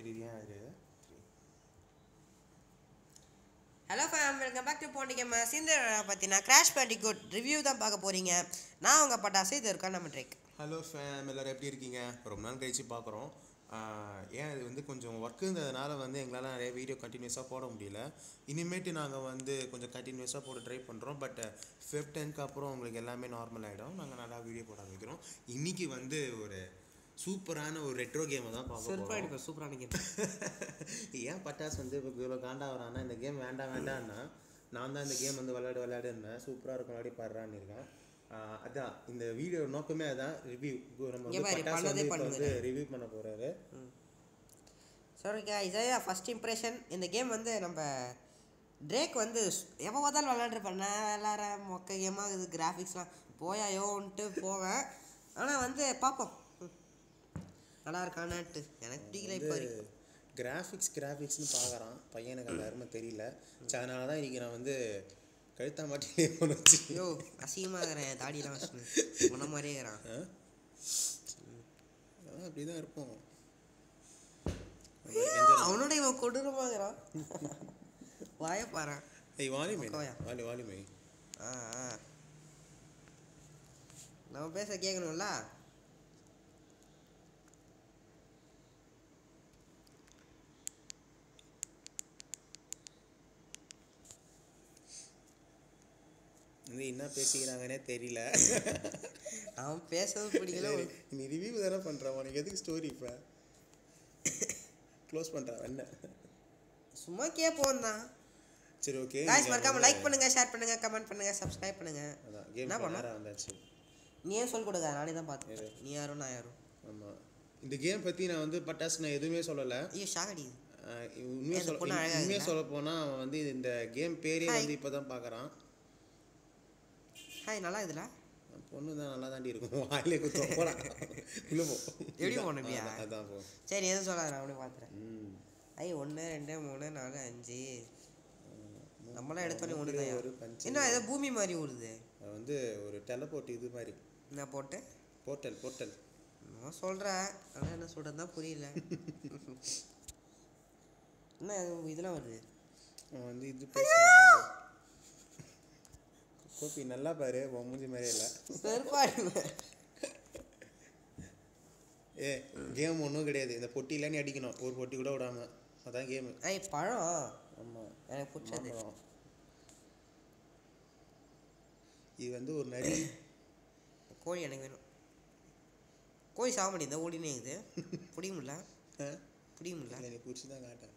சரி ஏன் இரு hello fam welcome back to Bondi gamers இந்த பார்த்தீங்கன்னா கிராஷ் பேண்டிகோட் ரிவ்யூ தான் பார்க்க போறீங்க நான் உங்கள் பட்டாசு இது இருக்கா நம்ம ட்ரேக் ஹலோ ஃபேம் எல்லாரும் எப்படி இருக்கீங்க ரொம்ப நாள் கழிச்சு பார்க்குறோம் ஏன் இது வந்து கொஞ்சம் ஒர்க் இருந்ததுனால வந்து எங்களால் நிறைய வீடியோ கண்டினியூஸாக போட முடியல இனிமேட்டு நாங்கள் வந்து கொஞ்சம் கண்டினியூஸாக போட ட்ரை பண்ணுறோம் பட் ஃபிஃப்த் டென்க்கு அப்புறம் உங்களுக்கு எல்லாமே நார்மல் ஆகிடும் நாங்கள் நல்லா வீடியோ போட ஆரம்பிக்கிறோம் இன்றைக்கி வந்து ஒரு சூப்பரான ஒரு ரெட்ரோ கேமை தான் பார்க்க போகிறோம் சூப்பராக சூப்பரான கேம் ஏன் பட்டாஸ் வந்து இப்போ இவ்வளோ காண்டா வரான்னா இந்த கேம் வேண்டாம் வேண்டாம்னா நான் தான் இந்த கேம் வந்து விளையாடு விளையாடுன்னேன் சூப்பராக இருக்கும் விளையாடி பாடுறான்னு இருக்கேன் ஆஹ் அதான் இந்த வீடியோ நோக்கமே அதான் ரிவ்யூ நம்ம இங்க வந்து பாரு, பட்டாஸ் வந்து பண்ணதே இப்போ வந்து ரிவ்யூ பண்ண போகிறாரு சரிக்கா இதே ஃபஸ்ட் இம்ப்ரெஷன் இந்த கேம் வந்து நம்ம ட்ரேக் வந்து ஸ்- எப்போ பார்த்தாலும் விளாண்டுருப்பேன் நான் விளாட்ற மொக்க கேமாக இது கிராஃபிக்ஸ்லாம் போயாயோன்ட்டு போவேன் ஆனால் வந்து பார்ப்போம் ம். நல்லா இருக்கானான்ட்டு எனக்கு பிடிக்கல இப்போ வரைக்கும் கிராஃபிக்ஸ் கிராஃபிக்ஸ்னு பார்க்குறான் பையனுக்கு அந்த அருமை தெரியல சரி அதனால தான் இன்றைக்கி நான் வந்து கழுத்தா மாட்டிலே போன வச்சு ஐயோ அசிங்கமாக இருக்கிறேன் தாடியெல்லாம் வச்சுன்னு உன்ன மாதிரியே இருக்கிறான் அப்படி தான் இருப்போம் அவனோட இவன் கொடூரமாகறான் வாய பாறான் ஏய் வாலிமை உட்காயா. வாலி வாலிமை ஆ ஆ. நம்ம பேச கேட்கணும்ல வந்து என்ன பேசிக்கிறாங்கன்னே தெரியல அவன் பேசுறது பிடிக்கல சரி, நீ ரிவ்யூ தானே பண்ற உனக்கு எதுக்கு ஸ்டோரி இப்போ க்ளோஸ் பண்ணுறா என்ன சும்மா கேட்போம் தான் சரி ஓகே காய்ஸ் மறக்காம லைக் பண்ணுங்க ஷேர் பண்ணுங்க கமெண்ட் பண்ணுங்க சப்ஸ்கிரைப் பண்ணுங்க அதான் கேம் என்ன பண்ணோம்? நேரம் வந்தாச்சு நீ ஏன் சொல் கொடுக்க நானே தான் பார்த்தேன் நீ யாரும் நான் யாரும் ஆமாம் இந்த கேம் பற்றி நான் வந்து பட்டாசு நான் எதுவுமே சொல்லலை ஐயோ ஷாகடி உண்மையாக அந்த சொல்ல பொண்ணு அழகா உண்மையாக இருக்குல்ல? சொல்ல போனால் அவன் வந்து இந்த கேம் பேரே Hi. வந்து இப்போ தான் பார்க்குறான் ஹாய் நல்லா இதுல பொண்ணு தான் நல்லா தாண்டி இருக்கும் வாயிலே குத்த போகிறான் உள்ள போ எப்படி இதான், போகணும் இப்படியா? அதான், அதான் போ சரி எதுவும் சொல்லாத நான் அவனே பார்த்துறேன் ம் ஐ ஒன்று ரெண்டு மூணு நாலு அஞ்சு நம்மளாம் எடுத்தோடனே ஒன்று ஒரு தான் பஞ்சு என்ன ஏதோ பூமி மாதிரி ஓடுது அது வந்து ஒரு டெலபோர்ட் இது மாதிரி நான் போட்டு போர்ட்டல் போர்ட்டல் நான் சொல்கிறேன் ஆனால் என்ன சொல்கிறது தான் புரியல என்ன இது- இதெல்லாம் வருது அவன் வந்து இது பேசுறான் கோபி நல்லா பாரு உன் மூஞ்சி மாதிரியே இல்லை செருப்பாடி ஏ கேம் ஒன்றும் கிடையாது இந்த பொட்டியில நீ அடிக்கணும் ஒரு பொட்டி கூட விடாம அதான் கேமு ஐய் பழம் ஆமாம் எனக்கு பிடிச்சது மாம்பழம் இது வந்து ஒரு நரி கோழி எனக்கு வேணும் கோழி சாக முடியுதா ஓடினே இருக்குது பிடிக்க முடியல ஆ? பிடிக்க முடியல இல்லை நீ பிடிச்சி தான் காட்டேன்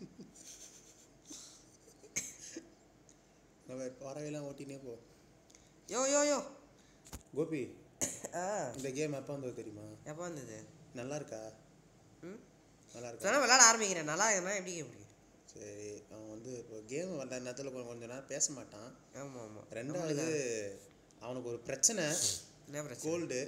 நம்ம பறவைலாம் ஓட்டினே போ யோ யோ யோ கோபி ஆ இந்த கேம் எப்போ வந்தது தெரியுமா எப்போ வந்தது நல்லா இருக்கா ம் நல்லா இருக்கா இப்போதான் விளாட ஆரம்பிக்கிறேன் நல்லா இருக்குன்னா எப்படி எப்படி சரி அவன் வந்து இப்போ கேம் விளாட நேரத்தில் கொஞ்சம் கொஞ்ச நேரம் பேச மாட்டான் ஆமாம் ஆமாம் ரெண்டாவது அவனுக்கு ஒரு பிரச்சனை என்ன பிரச்சனை கோல்டு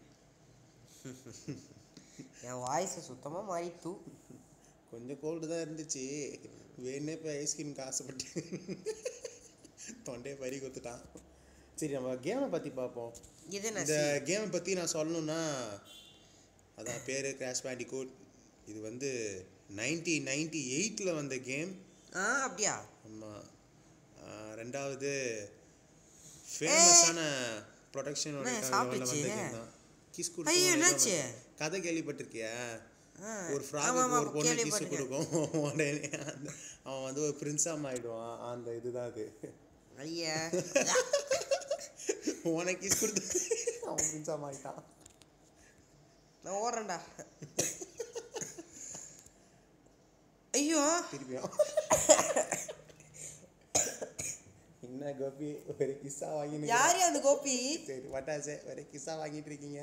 என் வாய்ஸ் சுத்தமாக மாறி தூ கொஞ்சம் கோல்டு தான் இருந்துச்சு வேணே இப்போ ஐஸ்கிரீமுக்கு ஆசைப்பட்டு தொண்டையை பறி கொடுத்துட்டான் சரி நம்ம கேமை பற்றி பார்ப்போம் இது என்ன இந்த கேமை பற்றி நான் சொல்லணும்னா அதான் பேர் கிராஷ் பேண்டிகோட் இது வந்து நைன்டீன் நைன்டி எயிட்டில் வந்த கேம் ஆ அப்படியா ஆமாம் ரெண்டாவது ஃபேமஸான ப்ரொடக்ஷனோட என்ன, வந்த சாப்பிட்டுச்சு? கேம் தான் கிஸ் ஐயோ, என்னாச்சு? கொடுக்கும் கதை கேள்விப்பட்டிருக்கியா ஆ ஒரு ஆமா, ஃப்ராகுக்கு ஆமா, ஒரு பொண்ணு கிஸ் கேள்விப்பட்டிருக்கேன். கொடுக்கும் உடனே அந்த- அவன் வந்து ஒரு பிரின்ஸாக ஆயிடுவான் அந்த இதுதான் அது ஐயா உனக்கு கிஸ் கொடுத்து அவன் பிரின்ஸாக ஆயிட்டான் நான் ஓடுறேன்டா ஐயோ திருப்பியும் என்ன கோபி ஒரு கிஸ்ஸா வாங்கினு யாரு அந்த கோபி சரி வட்டாசே ஒரு கிஸ்ஸா வாங்கிட்டு இருக்கீங்க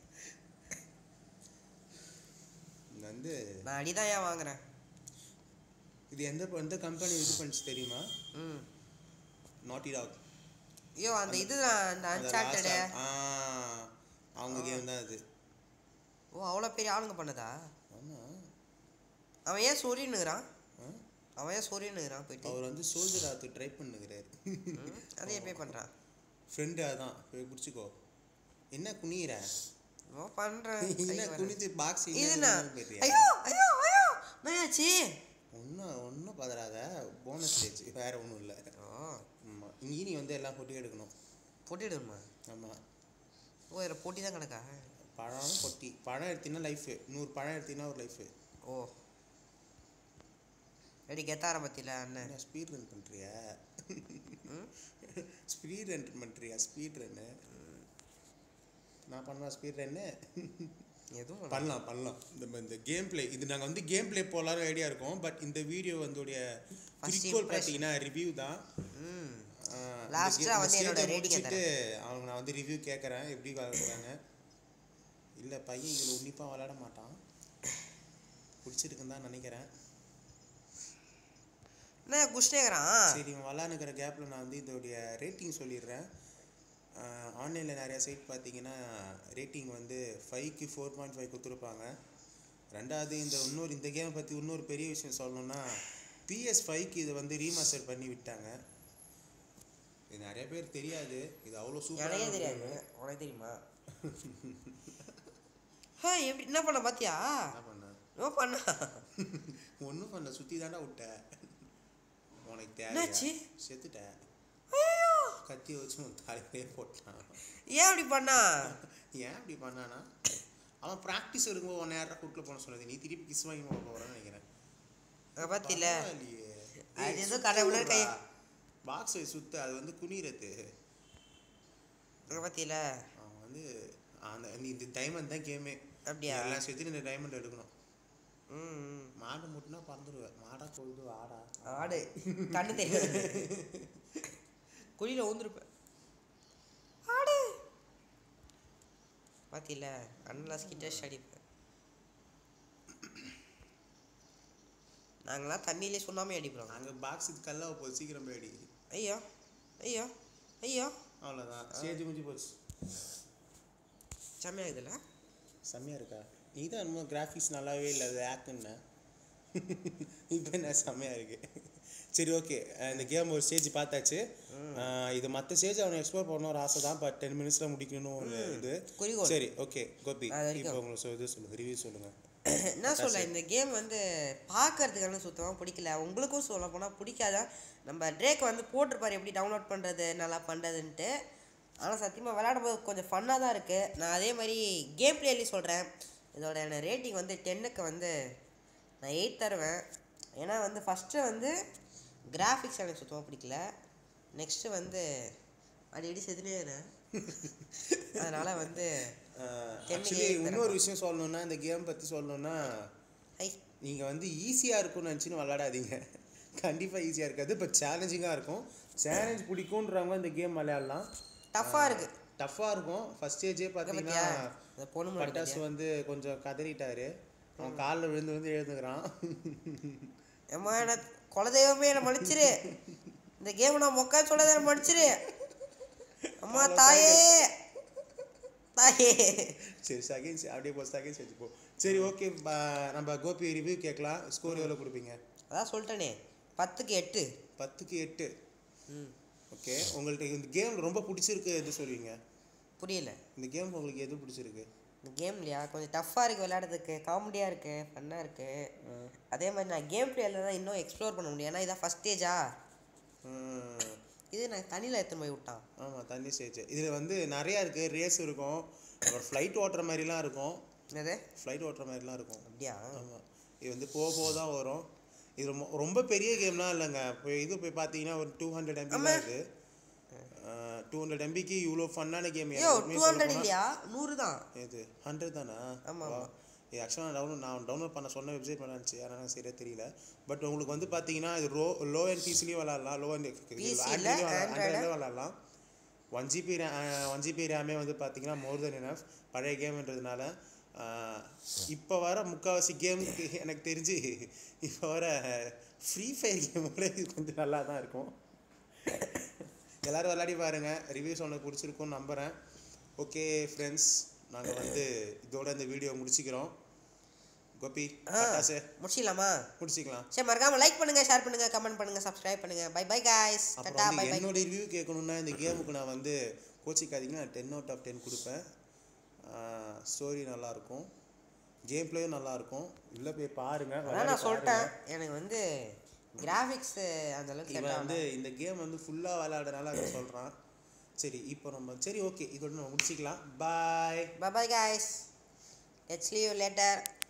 இது வந்து நான் அடிதான் ஏன் வாங்குறேன் இது எந்த எந்த கம்பெனி இது பண்ணிச்சு தெரியுமா ம் நாட்டி டாக் ஐயோ அந்த இதுதான் அந்த அன்சார்ட்டடு அவங்க கேம் தான் அது ஓ அவ்வளோ பெரிய ஆளுங்க பண்ணதா ஆமா அவன் ஏன் சொரின்னுக்குறான் ஆ? அவன் ஏன் சொரின்னுக்குறான் போயிட்டு அவர் வந்து சோல்ஜர் ஆத்து ட்ரை பண்ணுகிறாரு ம், அதை எப்போ பண்ணுறான் ஃப்ரெண்டு அதான் போய் குடிச்சுக்கோ என்ன குனியிற ஓ பண்ணுறேன் என்ன குனிஞ்சு பாக்ஸ் இதுண்ணா ஐயோ ஐயோ ஐயோ நான் என்னாச்சு ஒன்றும் ஒன்றும் பதறாத போனஸ் ஸ்டேஜ் வேறு ஒன்றும் இல்லை ஓ ஆமாம் இங்கே நீ வந்து எல்லாம் பொட்டி எடுக்கணும் போட்டிடுமா ஆமாம் ஓ இதில் போட்டி தான் கிடக்கா பழம் பொட்டி பழம் எடுத்தீங்கன்னா லைஃபு நூறு பழம் எடுத்தீங்கன்னா ஒரு லைஃபு ஓ ரெடி கெத்த ஆரம்பத்தில் அண்ணன் என்ன ஸ்பீட் ரன் பண்ணுறியா ஸ்பீட் ரன் பண்ணுறியா ஸ்பீட் ரன்னு நான் பண்ணலாம் ஸ்பீட் ரன்னு எதுவும் பண்ணல. பண்ணலாம் பண்ணலாம் இந்த இந்த கேம் ப்ளே இது நாங்கள் வந்து கேம் ப்ளே போகலான்னு ஐடியா இருக்கோம் பட் இந்த வீடியோ வந்துடைய குறிக்கோள் பார்த்தீங்கன்னா ரிவ்யூ தான் ம் ஆஹ் இந்த Last game- ஆ இந்த வந்து என்னோட stage அ rating-அ முடிச்சிட்டு அவங்க நான் வந்து ரிவ்யூ கேட்குறேன் எப்படி வளர்க்குறாங்க இல்லை பையன் இதில் உன்னிப்பாக விளையாட மாட்டான் பிடிச்சிருக்குன்னு தான் நினைக்கிறேன் என்ன குஷ்டேங்கிறான் சரி இவன் விளாண்டுக்கிற கேப்பில் நான் வந்து இதோடைய ரேட்டிங் சொல்லிடுறேன் ஆன்லைனில் நிறையா சைட் பார்த்தீங்கன்னா ரேட்டிங் வந்து ஃபைவ்க்கு ஃபோர் பாயிண்ட் ஃபைவ் கொடுத்துருப்பாங்க ரெண்டாவது இந்த இன்னொரு இந்த கேமை பற்றி இன்னொரு பெரிய விஷயம் சொல்லணும்னா பிஎஸ் ஃபைவ்க்கு இதை வந்து ரீமாஸ்டர் பண்ணி விட்டாங்க இது நிறைய பேர் தெரியாது இது அவ்வளோ எனக்கே சூப்பராக தெரியாது உனக்கு தெரியுமா ஹே எப்படி என்ன பண்ண பாத்தியா என்ன பண்ண என்ன பண்ண ஒன்றும் பண்ணல சுற்றி தாண்டா விட்ட உனக்கு என்னாச்சு? தேவை செத்துட்ட கத்தி வச்சு உன் தலையிலே போட்டான் ஏன் அப்படி பண்ணா ஏன் இப்படி பண்ணானா அவன் ப்ராக்டிஸ் இருக்கும்போது ஒன் நேரம் கூட்டில் போன சொன்னது நீ திருப்பி கிஸ் வாங்கி போக போகிறேன்னு நினைக்கிறேன் அங்க பாத்தில பரவாயில்லையே. அது ஏய், ஏதோ சுத்து கடவுளே கை- விட்றா. பாக்ஸ் சுத்து அது வந்து குனிறது அங்க பாத்தில அவன் வந்து அந்த நீ இந்த டைமண்ட் தான் கேமே அப்படியா? எல்லாம் சேர்த்து இந்த டைமண்ட் எடுக்கணும் ம் ம். மாடு முட்டினா பறந்துடுவேன் மாடா கொழுது ஆடா ஆடு கண்ணு தெரியாது குழியில ஊந்துருப்ப ஆடு பாத்தில அண்ணலாஸ் கிட்ட அடிப்பேன் நாங்களாம் தண்ணியிலே சொல்லாமே அடிப்போம் அங்கே பாக்ஸ் கல்லா போய் சீக்கிரம் போய் அடி ஐயோ ஐயோ ஐயோ அவ்வளோதான் ஸ்டேஜ் முடிஞ்சு போச்சு செம்மையா இதுல செம்மையாக இருக்கா நீ தான் இன்னும் கிராஃபிக்ஸ் நல்லாவே இல்லை அது ஆக்குன்னு இப்போ என்ன செம்மையாக இருக்கு சரி ஓகே இந்த கேம் ஒரு ஸ்டேஜ் பார்த்தாச்சு அஹ் இது மற்ற ஸ்டேஜ் அவனை எக்ஸ்ப்ளோர் பண்ணணும் ஒரு ஆசை தான் பட் டென் மினிட்ஸில் முடிக்கணும்னு ஒரு இது குறிக்கோள். சரி ஓகே கோபி அது வரைக்கும். இப்போ உங்களுக்கு சொ- இது சொல்லுங்கள் ரிவ்யூ சொல்லுங்கள் என்ன சொல்ல இந்த கேம் வந்து பார்க்கறதுக்கான சுத்தமாக பிடிக்கல உங்களுக்கும் சொல்ல போனால் பிடிக்காதா நம்ம ட்ரேக் வந்து போட்டிருப்பாரு எப்படி டவுன்லோட் பண்ணுறது நல்லா பண்ணுறதுன்ட்டு ஆனால் சத்தியமாக விளையாடும் போது கொஞ்சம் ஃபன்னாக தான் இருக்குது நான் அதே மாதிரி கேம் பிளேலையும் சொல்கிறேன் இதோட ரேட்டிங் வந்து டென்னுக்கு வந்து நான் எயிட் தருவேன் ஏன்னா வந்து ஃபஸ்ட்டு வந்து கிராஃபிக்ஸ் எனக்கு சுத்தமாக பிடிக்கல நெக்ஸ்ட்டு வந்து அடிக்கடி செதுனே அதனால் வந்து ஆக்சுவலி இன்னொரு விஷயம் சொல்லணும்னா இந்த கேம் பற்றி சொல்லணும்னா ஐ நீங்கள் வந்து ஈஸியாக இருக்கும்னு நினச்சின்னு விளையாடாதீங்க கண்டிப்பாக ஈஸியாக இருக்காது பட் சேலஞ்சிங்காக இருக்கும் சேலஞ்ச் பிடிக்குன்றவங்க இந்த கேம் விளையாடலாம் டஃப்பாக இருக்குது டஃப்பாக இருக்கும் ஃபர்ஸ்ட் ஸ்டேஜே பார்த்தீங்கன்னா பார்த்தியா இந்த பொண்ணு முன்னாடி பட்டாசு வந்து கொஞ்சம் கதறிட்டாரு அவன் காலில் விழுந்து விழுந்து எழுந்துக்கிறான் ஏம்மா என்ன குலதெய்வமே என்னை மன்னிச்சிரு இந்த கேம் நான் மொக்கா சொல்லாத என்னை மன்னிச்சிரு அம்மா தாயே தாயே சரி செகண்ட்ஸ் அப்படியே போ செகண்ட்ஸ் வச்சுப்போ சரி ஓகே நம்ம கோபி ரிவ்யூ கேட்கலாம் ஸ்கோர் எவ்வளோ கொடுப்பீங்க அதான் சொல்லிட்டேனே பத்துக்கு எட்டு பத்துக்கு எட்டு ம் ஓகே உங்கள்ட்ட இந்த கேம் ரொம்ப பிடிச்சிருக்கு எது சொல்லுவீங்க புரியல இந்த கேம் உங்களுக்கு எது பிடிச்சிருக்கு இந்த கேம் இல்லையா கொஞ்சம் டஃப்பாக இருக்குது விளையாடுறதுக்கு காமெடியாக இருக்குது ஃபன்னாக இருக்குது அதே மாதிரி நான் கேம் பிளேயில் தான் இன்னும் எக்ஸ்ப்ளோர் பண்ண முடியும் ஏன்னா இதான் ஃபஸ்ட் ஸ்டேஜா ம், இது நான் தண்ணியில் எடுத்துன்னு போய் விட்டான் ஆமாம் தண்ணி ஸ்டேஜ் இதில் வந்து நிறையா இருக்குது ரேஸ் இருக்கும் அப்புறம் ஃப்ளைட் ஓட்டுற மாதிரிலாம் இருக்கும் என்னது ஃப்ளைட் ஓட்டுற மாதிரிலாம் இருக்கும் அப்படியா ஆமாம் இது வந்து போக போக தான் வரும் இது ரொம்ப ரொம்ப பெரிய கேம்லாம் இல்லைங்க இப்போ இது போய் பார்த்தீங்கன்னா ஒரு டூ ஹண்ட்ரட் எம்பி தான் இது டூ ஹண்ட்ரட் எம்பிக்கு இவ்வளோ ஃபன்னான கேம் ஐயோ டூ ஹண்ட்ரட் இல்லையா நூறு தான் இது ஹண்ட்ரட் தானா ஆமா, வா. இது ஆக்சுவலாக நான் டவுன்லோட் நான் டவுன்லோட் பண்ண சொன்ன வெப்சைட் பண்ண இருந்துச்சு ஆனால் சரியாக தெரியல பட் உங்களுக்கு வந்து பார்த்தீங்கன்னா இது ரோ லோ அண்ட் பிசிலையும் விளாட்லாம் லோ அண்ட் PC ல, ஆண்ட்ராய்டில் விளாட்லாம் ஒன் ஜிபி ரே ஒன் ஜிபி ரேமே வந்து பார்த்தீங்கன்னா மோர் தென் எனஃப் பழைய கேம்ன்றதுனால இப்போ வர முக்கால்வாசி கேமுக்கு எனக்கு தெரிஞ்சு இப்போ வர ஃப்ரீ ஃபயர் கேமோட இது கொஞ்சம் நல்லா தான் இருக்கும் எல்லாரும் விளையாடி பாருங்க ரிவ்யூஸ் உனக்கு பிடிச்சிருக்கும்னு நம்புகிறேன் ஓகே ஃப்ரெண்ட்ஸ் நாங்கள் வந்து இதோட இந்த வீடியோ முடிச்சுக்கிறோம் கோபி பட்டாசு முடிச்சிடலாமா முடிச்சிக்கலாம் சரி மறக்காம லைக் பண்ணுங்க ஷேர் பண்ணுங்க கமெண்ட் பண்ணுங்க சப்ஸ்கிரைப் பண்ணுங்க பை பை காய்ஸ் அப்புறம் டாடா வந்து பை பை என்னோட ரிவ்யூ கேட்கணுன்னா இந்த கேமுக்கு நான் வந்து கோச்சிக்காதீங்க நான் டென் அவுட் ஆஃப் டென் கொடுப்பேன் ஸ்டோரி நல்லாயிருக்கும் கேம் பிளேயும் நல்லாயிருக்கும் உள்ளே போய் பாருங்கள் அதான் விளையாடி நான் சொல்லிட்டேன் எனக்கு வந்து கிராஃபிக்ஸு அந்த அளவுக்கு இவன் செட் வந்து இந்த கேம் வந்து ஃபுல்லாக விளையாடுறதுனால அவன் சொல்கிறான் சரி இப்போ நம்ம சரி ஓகே இதோட நம்ம முடிச்சிக்கலாம் பாய் Bye bye guys. Let's see you later.